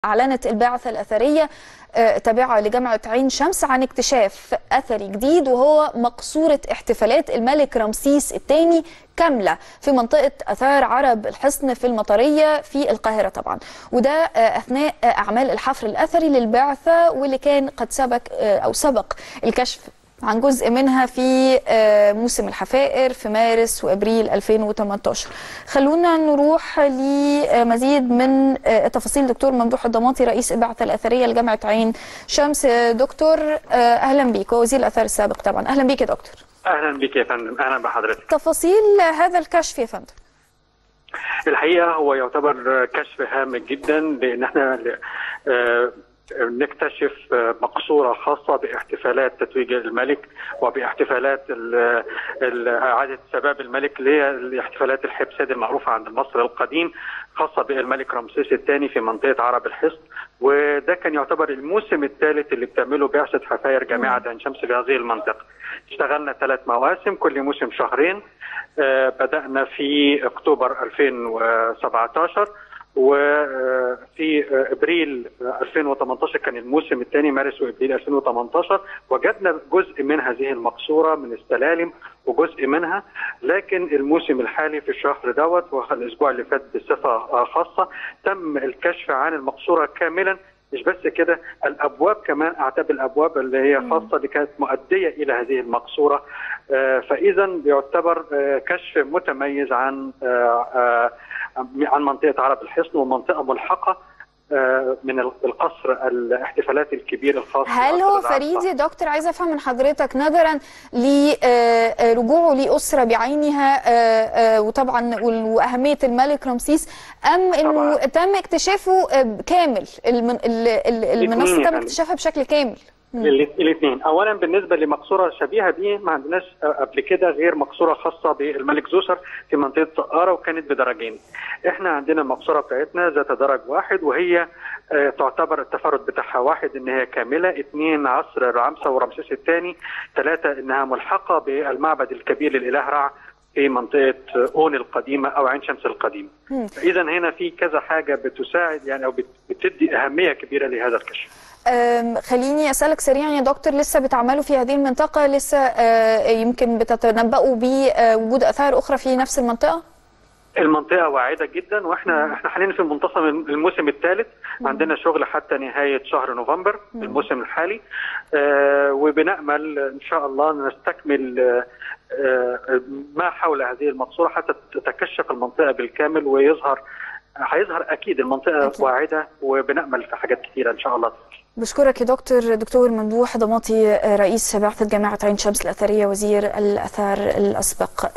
أعلنت البعثة الأثرية تابعة لجامعة عين شمس عن اكتشاف أثري جديد وهو مقصورة احتفالات الملك رمسيس الثاني كاملة في منطقة أثار عرب الحصن في المطرية في القاهرة طبعا وده أثناء أعمال الحفر الأثري للبعثة واللي كان قد سبق أو سبق الكشف عن جزء منها في موسم الحفائر في مارس وابريل 2018 خلونا نروح لمزيد من التفاصيل دكتور ممدوح الضماطي رئيس البعثه الاثريه لجامعه عين شمس دكتور اهلا بيك ووزير الاثار السابق طبعا اهلا بيك يا دكتور اهلا بك يا فندم اهلا بحضرتك تفاصيل هذا الكشف يا فندم الحقيقه هو يعتبر كشف هام جدا لان احنا نكتشف مقصورة خاصة باحتفالات تتويج الملك وباحتفالات إعادة شباب الملك اللي هي احتفالات الحبساد المعروفة عند مصر القديم خاصة بالملك رمسيس الثاني في منطقة عرب الحصن وده كان يعتبر الموسم الثالث اللي بتعمله بعثة حفاير جامعة عين شمس في هذه المنطقة اشتغلنا ثلاث مواسم كل موسم شهرين بدأنا في أكتوبر 2017 وفي ابريل 2018 كان الموسم الثاني مارس وابريل 2018 وجدنا جزء من هذه المقصوره من السلالم وجزء منها لكن الموسم الحالي في الشهر دوت والاسبوع اللي فات بصفه خاصه تم الكشف عن المقصوره كاملا مش بس كده الابواب كمان اعتاب الابواب اللي هي خاصه اللي كانت مؤديه الى هذه المقصوره فاذا يعتبر كشف متميز عن عن منطقه عرب الحصن ومنطقه ملحقه من القصر الاحتفالات الكبير الخاص هل هو فريد يا دكتور عايزه افهم من حضرتك نظرا لرجوعه لاسره بعينها وطبعا واهميه الملك رمسيس ام انه تم اكتشافه كامل المنصه تم اكتشافها بشكل كامل الاثنين اولا بالنسبه لمقصوره شبيهه دي ما عندناش قبل كده غير مقصوره خاصه بالملك زوسر في منطقه سقاره وكانت بدرجين احنا عندنا المقصوره بتاعتنا ذات درج واحد وهي اه تعتبر التفرد بتاعها واحد ان هي كامله اثنين عصر رعمسه ورمسيس الثاني ثلاثه انها ملحقه بالمعبد الكبير للاله رع في منطقه اون القديمه او عين شمس القديمه. اذا هنا في كذا حاجه بتساعد يعني او بتدي اهميه كبيره لهذا الكشف. خليني اسالك سريعا يا دكتور لسه بتعملوا في هذه المنطقه لسه يمكن بتتنبؤوا بوجود اثار اخرى في نفس المنطقه؟ المنطقه واعده جدا واحنا مم. احنا حاليا في منتصف الموسم الثالث عندنا شغل حتى نهايه شهر نوفمبر مم. الموسم الحالي آه وبنامل ان شاء الله نستكمل آه ما حول هذه المقصوره حتى تتكشف المنطقه بالكامل ويظهر هيظهر اكيد المنطقه أكيد. واعده وبنامل في حاجات كثيره ان شاء الله بشكرك يا دكتور دكتور ممدوح ضماطي رئيس بعثه جامعه عين شمس الاثريه وزير الاثار الاسبق